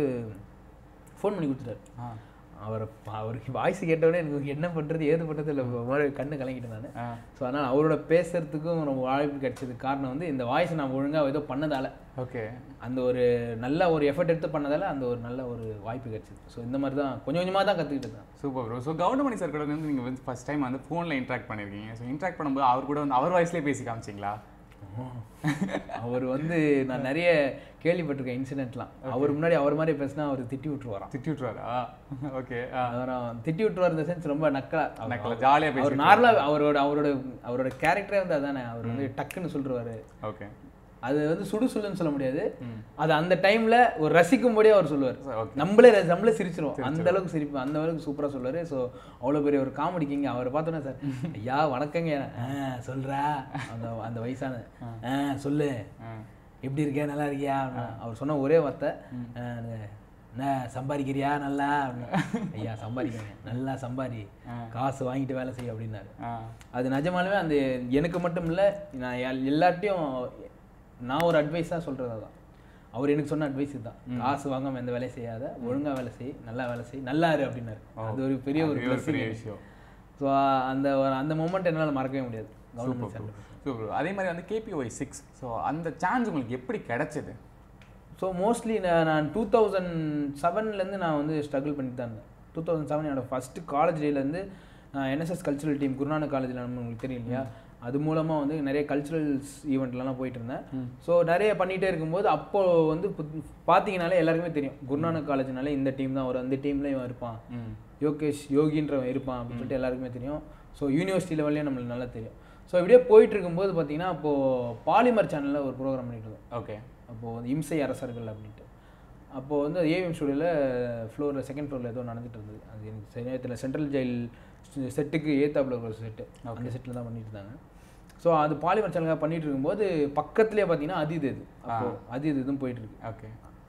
ஃபோன் பண்ணி கொடுத்துட்டாரு ஆ அவரை அவருக்கு வாய்ஸ் கேட்டவுடனே எனக்கு என்ன பண்ணுறது ஏது பண்ணுறது இல்லை மாதிரி கண்ணு கலங்கிட்டேன் நான் ஆ ஸோ அதனால் அவரோட பேசுறதுக்கும் ரொம்ப வாய்ப்பு கிடைச்சதுக்கு காரணம் வந்து இந்த வாய்ஸ் நான் ஒழுங்காக ஏதோ பண்ணதால ஓகே அந்த ஒரு நல்ல ஒரு எஃபர்ட் எடுத்து பண்ணதால அந்த ஒரு நல்ல ஒரு வாய்ப்பு கிடைச்சது ஸோ இந்த மாதிரி தான் கொஞ்சம் கொஞ்சமாக தான் கற்றுக்கிட்டு தான் super bro so Goundamani sir கூட வந்து நீங்கள் வந்து ஃபஸ்ட் டைம் வந்து ஃபோனில் இன்ட்ராக்ட் பண்ணியிருக்கீங்க ஸோ இன்ட்ராக்ட் பண்ணும்போது அவர் கூட வந்து அவர் வாய்ஸ்லேயே பேசி காமிச்சிங்களா அவர் வந்து நான் நிறைய கேள்விப்பட்டிருக்கேன் இன்சிடென்ட்லாம் அவர் முன்னாடி அவர் மாதிரி பேசினா அவர் திட்டி விட்டுருவாராம் திட்டி விட்ருவாரா ஓகே அவரும் திட்டி விட்டுருவார் இந்த சென்ஸ் ரொம்ப நக்கலா நக்கலா, jolly ஆ அவர் பேசிட்டு நார்மலாக அவரோட அவரோட அவரோட கேரக்டரே வந்து அதானே அவர் வந்து டக்குன்னு சொல்லிருவாரு ஓகே அது வந்து சுடு சொல்லுன்னு சொல்ல முடியாது அது அந்த டைம்ல ஒரு ரசிக்கும்படியே அவர் சொல்லுவார் ஓகே நம்மளே ரசி- நம்மளே சிரிச்சிரும் அந்த அளவுக்கு சிரிப்பு அந்த அளவுக்கு சூப்பரா சொல்லுவாரு ஸோ அவ்வளோ பெரிய ஒரு காமெடி கிங் அவரை பார்த்தோன்னே சார் ஐயா வணக்கங்க ஆ சொல்றா அந்த அந்த வயசான ஆ சொல்லு எப்படி இருக்கியா நல்லா இருக்கியா அப்படின்னா. அவர் சொன்ன ஒரே வார்த்தை ஆ, என்ன சம்பாதிக்கிறியா நல்லா அப்படின்னு. ஐயா சம்பாதிக்கிறேன் நல்லா சம்பாதி காசு வாங்கிட்டு வேலை செய்ய அப்படின்னாரு ஆ அது நிஜமாலுமே அந்த எனக்கு மட்டும் இல்லை நான் எல்- எல்லார்ட்டையும் நான் ஒரு அட்வைஸாக சொல்கிறது தான் அவர் எனக்கு சொன்ன அட்வைஸ் தான் காசு வாங்காம எந்த வேலையும் செய்யாத ஒழுங்கா வேலை செய் நல்லா வேலை செய் நல்லா இரு அப்படின்னாரு அது ஒரு பெரிய ஒரு அதுவே ஒரு பெரிய blessing. விஷயம் ஸோ அந்த ஒரு அந்த மூமெண்ட் என்னால் மறக்கவே முடியாது கவர்மெண்ட் சூப்பர் சூப்பர் அதே மாதிரி வந்து கேபிஒய் சிக்ஸ் ஸோ அந்த சான்ஸ் உங்களுக்கு எப்படி கிடைச்சது ஸோ மோஸ்ட்லி நான் டூ தௌசண்ட் செவன்லேருந்து நான் வந்து ஸ்ட்ரகிள் பண்ணிட்டு தான் இருந்தேன் டூ தௌசண்ட் செவன் என்னோட ஃபஸ்ட்டு காலேஜ் டேலேருந்து நான் என்எஸ்எஸ் கல்ச்சுரல் டீம் குருநானக் காலேஜில் உங்களுக்கு தெரியும் இல்லையா அது மூலமாக வந்து நிறைய கல்ச்சுரல்ஸ் ஈவெண்ட்லலாம் போயிட்டு இருந்தேன் ஸோ நிறைய பண்ணிகிட்டே இருக்கும்போது அப்போ வந்து புத்- பார்த்தீங்கனாலே எல்லாருக்குமே தெரியும் குருநானக் காலேஜ்னாலே இந்த டீம் தான் வரும் அந்த டீமில் இவன் இருப்பான் ம் யோகேஷ் யோகின்றவன் இருப்பான் அப்படின்னு சொல்லிட்டு எல்லாருக்குமே தெரியும் ஸோ யூனிவர்சிட்டி லெவல்லையும் நம்மளுக்கு நல்லா தெரியும் ஸோ இப்படியே போயிட்டு இருக்கும்போது பார்த்தீங்கன்னா அப்போது பாலிமர் சேனலில் ஒரு ப்ரோக்ராம் பண்ணிட்டு இருந்தோம் ஓகே அப்போது வந்து இம்சை அரசர்கள் அப்படின்ட்டு அப்போது வந்து ஏவிஎம் ஸ்டுடியோவில் ஃப்ளோரில் செகண்ட் ஃப்ளோரில் ஏதோ நடந்துட்டு இருந்தது அது எனக்கு சரியாக தெரியல சென்ட்ரல் ஜெயில் செட்டுக்கு ஏத்தாப்புல ஒரு செட்டு அந்த செட்டில் தான் பண்ணிட்டு இருந்தாங்க ஸோ அது பாலிமர் சேனலாக பண்ணிட்டு இருக்கும்போது பக்கத்துலேயே பார்த்தீங்கன்னா அதிது இது அப்போ அதிது இதுவும் போயிட்டு இருக்கு ஓகே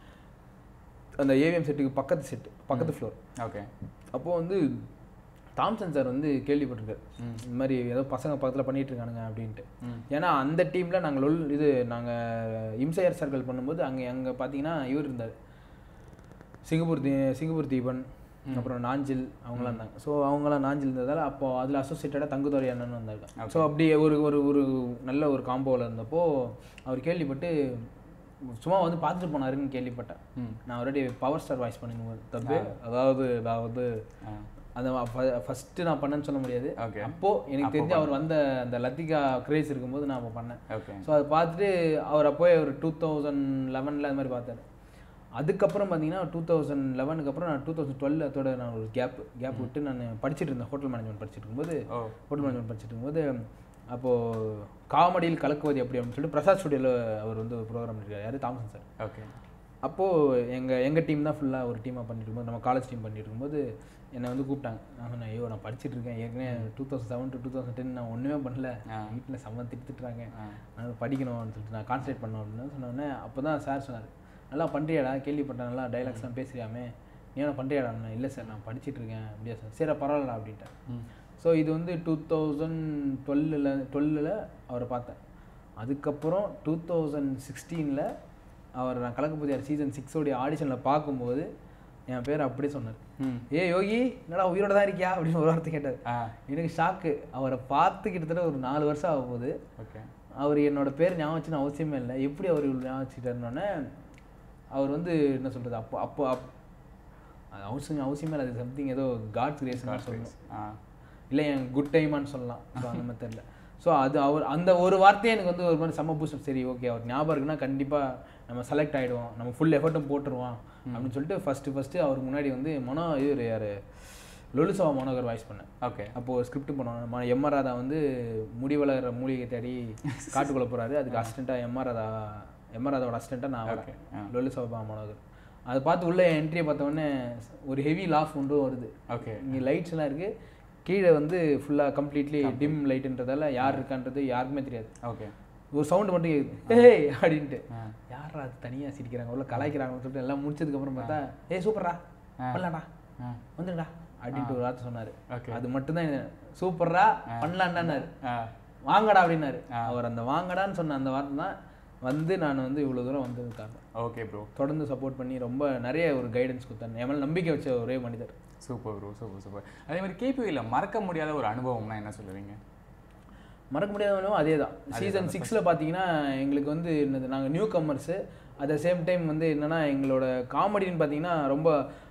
அந்த ஏவிஎம் செட்டுக்கு பக்கத்து செட்டு பக்கத்து ஃப்ளோர் ஓகே அப்போது வந்து தாம்சன் சார் வந்து கேள்விப்பட்டிருக்காரு இந்த மாதிரி ஏதோ பசங்க பக்கத்தில் பண்ணிட்டு இருக்கானுங்க அப்படின்ட்டு ஏன்னா அந்த டீமில் நாங்கள் லொல் இது நாங்கள் இம்சையர் சர்க்கிள் பண்ணும்போது அங்கே அங்கே பார்த்தீங்கன்னா இவர் இருந்தார் சிங்கப்பூர் தீ சிங்கப்பூர் தீபன் அப்புறம் நாஞ்சில் அவங்களாம் இருந்தாங்க ஸோ அவங்களாம் நாஞ்சில் இருந்ததால் அப்போ அதில் அசோசியேட்டடாக தங்குதுறை அண்ணன் வந்தாங்க ஸோ அப்படி ஒரு ஒரு ஒரு நல்ல ஒரு காம்போவில் இருந்தப்போ அவர் கேள்விப்பட்டு சும்மா வந்து பார்த்துட்டு போனாருன்னு கேள்விப்பட்டேன் நான் ஆல்ரெடி பவர் ஸ்டார் வாய்ஸ் பண்ணிருந்தேன் தப்பு அதாவது நான் வந்து அந்த ஃபஸ்ட்டு நான் பண்ணேன்னு சொல்ல முடியாது Okay. அப்போது எனக்கு தெரிஞ்சு அவர் வந்த அந்த லத்திகா கிரேஸ் இருக்கும்போது நான் அப்போ பண்ணேன் ஓகே ஸோ அதை பார்த்துட்டு அவர் அப்போயே ஒரு டூ தௌசண்ட் லெவனில் அது மாதிரி பார்த்தாரு அதுக்கப்புறம் பார்த்தீங்கன்னா டூ தௌசண்ட் லெவனுக்கு அப்புறம் நான் டூ தௌசண்ட் டுவெல் அதோட நான் ஒரு கேப் கேப் விட்டு நான் படிச்சிட்டு இருந்தேன் ஹோட்டல் மேனேஜ்மெண்ட் படிச்சிட்டு இருக்கும்போது ஓ ஹோட்டல் மேனேஜ்மெண்ட் படிச்சிட்டு இருக்கும்போது அப்போது காமெடியில் கலக்குவது எப்படி அப்படின்னு சொல்லிட்டு பிரசாத் ஸ்டுடியோவில் அவர் வந்து ஒரு ப்ரோக்ராம் இருக்கார் யார் தாமசன் சார் ஓகே அப்போது எங்கள் எங்கள் டீம் தான் ஃபுல்லாக ஒரு டீமாக பண்ணிட்டு இருக்கும்போது நம்ம காலேஜ் டீம் பண்ணிட்டு இருக்கும்போது என்னை வந்து கூப்பிட்டாங்க நான் சொன்னேன் ஐயோ நான் படிச்சிட்டு இருக்கேன் ஏற்கனவே two thousand seven to two thousand ten நான் ஒன்றுமே பண்ணல வீட்டில் செம்ம திட்டுறாங்க நான் படிக்கணும்னு சொல்லிட்டு நான் கான்சன்ட்ரேட் பண்ணணும் அப்படின்னு சொன்னோடனே அப்போ தான் சார் சொன்னார் நல்லா பண்ணுறியாடா கேள்விப்பட்டேன் நல்லா டைலாக்ஸ்லாம் பேசுறியாமே நீ என்ன பண்ணுறியாடா இல்லை சார் நான் படிச்சிட்டு இருக்கேன் அப்படியா சார் சரி பரவாயில்லடா அப்படின்ட்டேன் ஸோ இது வந்து டூ தௌசண்ட் டுவெல்லில் டுவெல்லில் அவரை பார்த்தேன் அதுக்கப்புறம் டூ தௌசண்ட் சிக்ஸ்டீனில் அவர் நான் கலக்கப்பதியார் சீசன் சிக்ஸோடைய ஆடிஷனில் பார்க்கும்போது என் பேர் அப்படியே சொன்னார் ஏ யோகி என்னடா உயிரோட தான் இருக்கியா அப்படின்னு ஒரு வார்த்தை கேட்டார் ஆ எனக்கு ஷாக்கு அவரை பார்த்து கிட்டத்தட்ட ஒரு நாலு வருஷம் ஆக போகுது ஓகே அவர் என்னோட பேர் ஞாபகம் வச்சுன்னு அவசியமே இல்லை எப்படி அவர் இவ்வளவு ஞாபகம் வச்சுக்கிட்டாருன்னொன்னே அவர் வந்து என்ன சொல்கிறது அப்போ அப்போ அப் அது அவசியம் அவசியமே இல்லை அது சம்திங் ஏதோ காட்ஸ் கிரேஸ்னு சொல்லணும் ஆ இல்லை என் குட் டைமான்னு சொல்லலாம் ஸோ அந்த மாதிரி தெரியல ஸோ அது அவர் அந்த ஒரு வார்த்தையே எனக்கு வந்து ஒரு மாதிரி செம்ம பூஸ்ட் சரி ஓகே அவர் ஞாபகம் இருக்குன்னா கண்டிப்பாக நம்ம செலக்ட் ஆகிடுவோம் நம்ம ஃபுல் எஃபர்ட்டும் போட்டுருவோம் அப்படின்னு சொல்லிட்டு ஃபஸ்ட்டு ஃபஸ்ட்டு அவருக்கு முன்னாடி வந்து மனோ இவர் யார் லொலுசவா மனோகர் வாய்ஸ் பண்ணேன் ஓகே அப்போது ஸ்கிரிப்ட் பண்ணுவோம் எம்ஆர் ராதா வந்து முடி வளர்கிற மூலிகை தேடி காட்டுக்குள்ளே போகிறாரு அதுக்கு அசிஸ்டண்ட்டாக எம்ஆர் ராதா எம்ஆர் ராதாவோட அசிஸ்டண்ட்டாக நான் வரேன் லொல்லு சோபா மனோகர் அதை பார்த்து உள்ள என்ட்ரியை பார்த்த உடனே ஒரு ஹெவி லாஃப் ஒன்றும் வருது ஓகே இங்கே லைட்ஸ் எல்லாம் இருக்குது கீழே வந்து ஃபுல்லாக கம்ப்ளீட்லி டிம் லைட்டுன்றதால யார் இருக்கான்றது யாருக்குமே தெரியாது ஓகே ஒரு சவுண்டு மட்டும் கேட்குது ஏய் அப்படின்ட்டு யாரா அது தனியாக சிரிக்கிறாங்க உள்ள கலாய்க்கிறாங்கன்னு சொல்லிட்டு எல்லாம் முடிச்சதுக்கப்புறம் பார்த்தா ஏய் சூப்பர்ரா பண்ணலாம்டா ஆ வந்துடுடா அப்படின்ட்டு ஒரு வார்த்தை சொன்னார் Okay. அது மட்டும்தான் சூப்பர்ரா பண்ணலான்டான்னாரு ஆ வாங்கடா அப்படின்னாரு அவர் அந்த வாங்கடான்னு சொன்ன அந்த வார்த்தை தான் வந்து நான் வந்து இவ்வளோ தூரம் வந்தது காரணம் ஓகே ப்ரோ தொடர்ந்து சப்போர்ட் பண்ணி ரொம்ப நிறைய ஒரு கைடன்ஸ் கொடுத்தாரு என் மேல நம்பிக்கை வச்ச ஒரே மனிதர் சூப்பர் ப்ரோ சூப்பர் சூப்பர் அதே மாதிரி கேபியில் மறக்க முடியாத ஒரு அனுபவம்னா என்ன சொல்லுவீங்க மறக்க முடியாதவனும் அதே தான் சீசன் சிக்ஸில் பார்த்தீங்கன்னா எங்களுக்கு வந்து என்னது நாங்கள் new commerce at the same time வந்து என்னென்னா எங்களோட காமெடின்னு பார்த்தீங்கன்னா ரொம்ப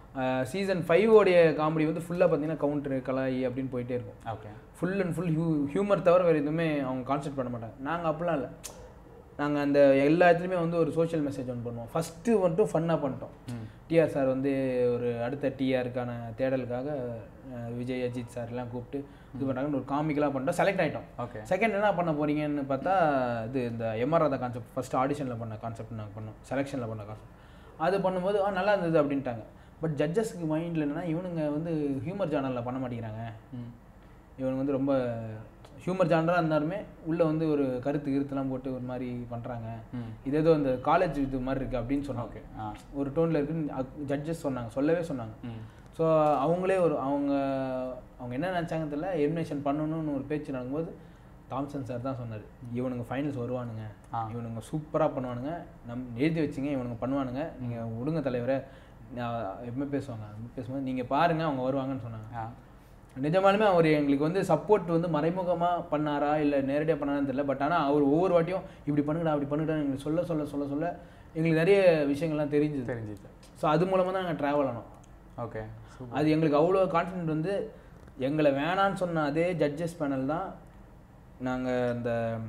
சீசன் ஃபைவோடைய காமெடி வந்து ஃபுல்லாக பார்த்தீங்கன்னா கவுண்டரு கலாயி அப்படின்னு போயிட்டே இருக்கும் ஓகே ஃபுல் அண்ட் ஃபுல் ஹியூ ஹியூமர் தவிர வேறு எதுவுமே அவங்க கான்சென்ட் பண்ண மாட்டாங்க நாங்கள் அப்படிலாம் இல்லை நாங்கள் அந்த எல்லா இடத்துலையுமே வந்து ஒரு சோஷியல் மெசேஜ் ஒன்று பண்ணுவோம் ஃபஸ்ட்டு மட்டும் ஃபன்னாக பண்ணிட்டோம் டிஆர் சார் வந்து ஒரு அடுத்த டிஆருக்கான தேடலுக்காக அஹ், விஜய் அஜித் சார் எல்லாம் கூப்பிட்டு இது பண்ணாங்கன்னு ஒரு காமிக்கலாக பண்ணிட்டோம் செலக்ட் ஆகிட்டோம் ஓகே செகண்ட் என்ன பண்ண போறீங்கன்னு பார்த்தா இது இந்த எம்ஆர் ராதா கான்செப்ட் ஃபர்ஸ்ட் ஆடிஷனில் பண்ண கான்செப்ட் நாங்கள் பண்ணோம் செலெக்ஷனில் பண்ண கான்செப்ட் அது பண்ணும்போது ஆ நல்லா இருந்தது அப்படின்ட்டாங்க பட் ஜட்ஜஸ்க்கு மைண்டில் என்னன்னா இவனுங்க வந்து ஹியூமர் ஜானலில் பண்ண மாட்டேங்கிறாங்க இவனுங்க வந்து ரொம்ப ஹியூமர் ஜானராக இருந்தாலுமே உள்ளே வந்து ஒரு கருத்து கிருத்துலாம் போட்டு ஒரு மாதிரி பண்ணுறாங்க இது ஏதோ இந்த காலேஜ் இது மாதிரி இருக்குது அப்படின்னு சொன்னாங்க ஓகே ஆ ஒரு டோனில் இருக்குன்னு ஜட்ஜஸ் சொன்னாங்க சொல்லவே சொன்னாங்க ம் ஸோ அவங்களே ஒரு அவங்க அவங்க என்ன நினச்சாங்கன்னு தெரியல எலிமினேஷன் பண்ணணும்னு ஒரு பேச்சு நடக்கும்போது தாம்சன் சார் தான் சொன்னார் இவனுங்க ஃபைனல்ஸ் வருவானுங்க ஆ. இவனுங்க சூப்பராக பண்ணுவானுங்க நம் எழுதி வச்சுங்க இவனுங்க பண்ணுவானுங்க நீங்கள் விடுங்க தலைவரை நான் எப்பவுமே பேசுவாங்க பேசும்போது நீங்கள் பாருங்கள் அவங்க வருவாங்கன்னு சொன்னாங்க ஆ நிஜமாலுமே அவர் எங்களுக்கு வந்து சப்போர்ட் வந்து மறைமுகமாக பண்ணாரா இல்லை நேரடியாக பண்ணாரான்னு தெரியல பட் ஆனால் அவர் ஒவ்வொரு வாட்டியும் இப்படி பண்ணுங்கடா அப்படி பண்ணுங்கடா எங்களுக்கு சொல்ல சொல்ல சொல்ல சொல்ல எங்களுக்கு நிறைய விஷயங்கள்லாம் தெரிஞ்சுது தெரிஞ்சிச்சு ஸோ அது மூலமாக தான் நாங்கள் ட்ராவல் ஆனோம் ஓகே சூப்பர் அது எங்களுக்கு அவ்வளோ கான்ஃபிடென்ட் வந்து எங்களை வேணான்னு சொன்ன அதே ஜட்ஜஸ் பேனல் தான் நாங்கள் அந்த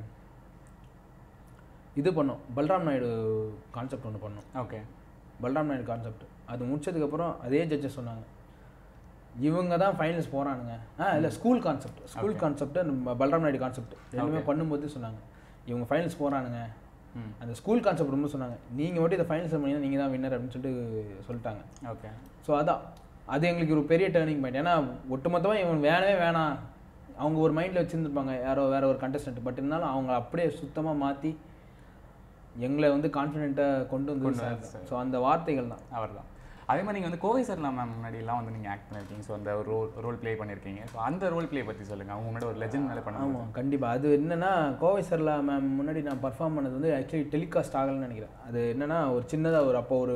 இது பண்ணோம் பல்ராம் நாயுடு கான்செப்ட் ஒன்று பண்ணோம் ஓகே பல்ராம் நாயுடு கான்செப்ட் அது முடிச்சதுக்கப்புறம் அதே ஜட்ஜஸ் சொன்னாங்க இவங்க தான் ஃபைனல்ஸ் போகிறானுங்க ஆ இல்லை school concept school concept Balram Naidu concept ரெண்டுமே பண்ணும்போது சொன்னாங்க இவங்க ஃபைனல்ஸ் போகிறானுங்க ம் அந்த ஸ்கூல் கான்செப்ட் ரொம்ப சொன்னாங்க நீங்கள் மட்டும் இதை ஃபைனல்ஸ் பண்ணீங்கன்னா நீங்கள் தான் வின்னர் அப்படின்னு சொல்லிட்டு சொல்லிட்டாங்க ஓகே ஸோ அதான் அது எங்களுக்கு ஒரு பெரிய டேர்னிங் பாயிண்ட் ஏன்னா ஒட்டுமொத்தமாக இவன் வேணவே வேணாம் அவங்க ஒரு மைண்டில் வச்சுருந்துருப்பாங்க யாரோ வேற ஒரு கண்டஸ்டன்ட் பட் இருந்தாலும் அவங்க அப்படியே சுத்தமாக மாற்றி எங்களை வந்து கான்ஃபிடென்ட்டாக கொண்டு வந்து கொண்டு வந்து ஸோ அந்த வார்த்தைகள் தான் அவர் தான் அதே மாதிரி நீங்கள் வந்து கோவை சார் மேம் முன்னாடிலாம் வந்து நீங்கள் ஆக்ட் பண்ணியிருக்கீங்க ஸோ அந்த ஒரு ரோல் ரோல் ப்ளே பண்ணியிருக்கீங்க ஸோ அந்த ரோல் ப்ளே பற்றி சொல்லுங்கள் அவங்க முன்னாடி ஒரு லெஜண்ட் மேலே பண்ணுவாங்க ஆமாம் கண்டிப்பாக அது என்னன்னா கோவை சர்லா மேம் முன்னாடி நான் பர்ஃபார்ம் பண்ணது வந்து ஆக்சுவலி டெலிகாஸ்ட் ஆகலைன்னு நினைக்கிறேன் அது என்னன்னா ஒரு சின்னதாக ஒரு அப்போ ஒரு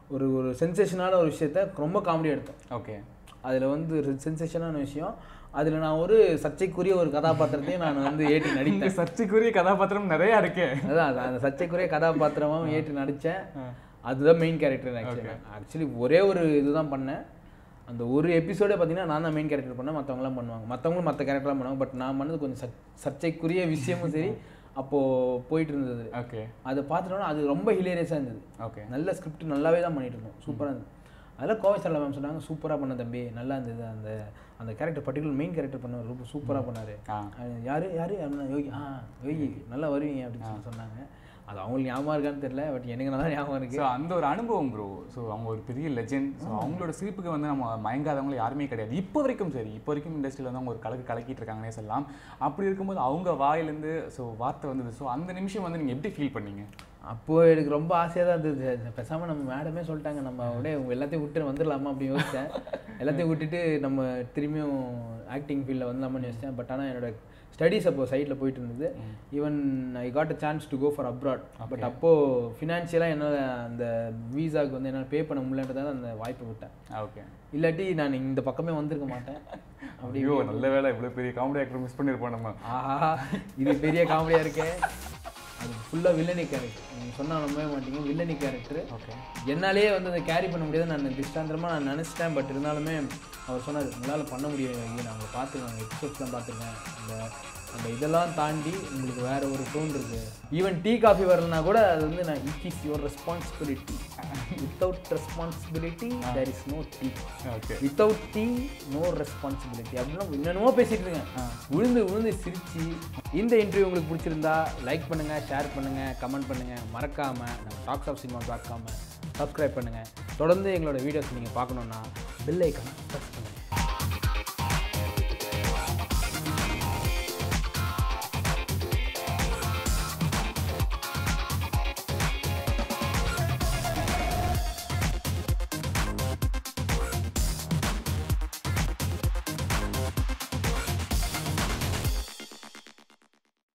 ஒரு ஒரு சென்சேஷனான ஒரு விஷயத்த ரொம்ப காமெடியாக எடுத்தோம் ஓகே அதில் வந்து சென்சேஷனான விஷயம் அதில் நான் ஒரு சர்ச்சைக்குரிய ஒரு கதாபாத்திரத்தையும் நான் வந்து ஏற்றி இந்த நடித்தேன் சர்ச்சைக்குரிய கதாபாத்திரம் நிறைய இருக்கே அதான் அது- அந்த சர்ச்சைக்குரிய கதாபாத்திரமும் ஏற்றி நடித்தேன் அதுதான் மெயின் கேரக்டர் ஆக்சுவலி ஆக்சுவலி ஒரே ஒரு இதுதான் பண்ணேன் அந்த ஒரு எபிசோடே பார்த்தீங்கன்னா நான் தான் மெயின் கேரக்டர் பண்ணேன் மற்றவங்களாம் பண்ணுவாங்க மற்றவங்களும் மற்ற கேரக்டர்லாம் பண்ணுவாங்க பட் நான் பண்ணது கொஞ்சம் சர்ச்- சர்ச்சைக்குரிய விஷயமும் சரி அப்போது போயிட்டு இருந்தது ஓகே அதை பார்த்துட்டோன்னா அது ரொம்ப ஹிலேரியஸாக இருந்தது ஓகே நல்ல ஸ்கிரிப்ட் நல்லாவே தான் பண்ணிட்டு இருந்தோம் சூப்பராக இருந்தது அதில் கோவை சரளா மேம் சொன்னாங்க சூப்பராக பண்ண தம்பி நல்லா இருந்தது அந்த அந்த கேரக்டர் பர்டிகுலர் மெயின் கேரக்டர் பண்ணவர் ரொம்ப சூப்பராக பண்ணார் ஆ யார் யார் யோகி ஆ யோகி நல்லா வருவீங்க அப்படின்னு சொல்லி சொன்னாங்க அது அவங்களுக்கு ஞாபகம் இருக்கான்னு தெரியல பட் எனக்கு நல்லா ஞாபகம் இருக்கு ஸோ அந்த ஒரு அனுபவம் ப்ரோ ஸோ அவங்க ஒரு பெரிய லெஜெண்ட் ஸோ அவங்களோட சிரிப்புக்கு வந்து நம்ம மயங்காதவங்க யாருமே கிடையாது இப்போ வரைக்கும் சரி இப்போ வரைக்கும் இண்டஸ்ட்ரியில் வந்து அவங்க ஒரு கலக்கு கலக்கிட்டு இருக்காங்கன்னே சொல்லலாம் அப்படி இருக்கும்போது அவங்க வாயிலேருந்து ஸோ வார்த்தை வந்தது ஸோ அந்த நிமிஷம் வந்து நீங்கள் எப்படி ஃபீல் பண்ணீங்க அப்போது எனக்கு ரொம்ப ஆசையாக தான் இருந்தது பேசாமல் நம்ம மேடமே சொல்லிட்டாங்க நம்ம அப்படியே உங்க எல்லாத்தையும் விட்டு வந்துடலாமா அப்படின்னு யோசித்தேன் எல்லாத்தையும் விட்டுட்டு நம்ம திரும்பியும் ஆக்டிங் ஃபீல்டில் வந்துடலாமான்னு யோசித்தேன் பட் ஆனால் என்னோட ஸ்டடீஸ் அப்போ சைடில் போயிட்டு இருந்தது even I got a chance to go for abroad but அப்போது ஃபினான்ஷியலாக என்னால் அந்த வீசாவுக்கு வந்து என்னால் பே பண்ண முடியலன்றதால அந்த வாய்ப்பை விட்டேன் ஓகே இல்லாட்டி நான் இந்த பக்கமே வந்திருக்க மாட்டேன் அப்படி ஐயோ நல்ல வேலை இவ்வளோ பெரிய காமெடி ஆக்டர் மிஸ் பண்ணியிருப்போம் நம்ம ஆஹா இது பெரிய காமெடியாக இருக்கே அது ஃபுல்லாக வில்லனி கேரக்டர் நீங்கள் சொன்னால் நம்பவே மாட்டீங்க வில்லனி கேரக்டர் ஓகே என்னாலேயே வந்து அதை கேரி பண்ண முடியாது நான் திஷ்டாந்திரமாக நான் நினச்சிட்டேன் பட் இருந்தாலுமே அவர் சொன்னார் உங்களால் பண்ண முடியும் ஐயோ நாங்கள் பார்த்துருக்கோம் எபிசோட்ஸ்லாம் பார்த்துருக்கேன் அந்த அந்த இதெல்லாம் தாண்டி உங்களுக்கு வேற ஒரு டோன் இருக்கு ஈவன் டீ காஃபி வரலனா கூட அது வந்து நான் it is your responsibility without responsibility there is no tea okay without tea no responsibility அப்படின்னா என்னென்னமோ பேசிட்டு இருக்கேன் விழுந்து விழுந்து சிரிச்சு இந்த இன்டர்வியூ உங்களுக்கு பிடிச்சிருந்தா லைக் பண்ணுங்க ஷேர் பண்ணுங்க கமெண்ட் பண்ணுங்க மறக்காம நம்ம Talks of Cinema dot com subscribe பண்ணுங்க தொடர்ந்து எங்களோட வீடியோஸ் நீங்கள் பார்க்கணுன்னா பெல் ஐக்கான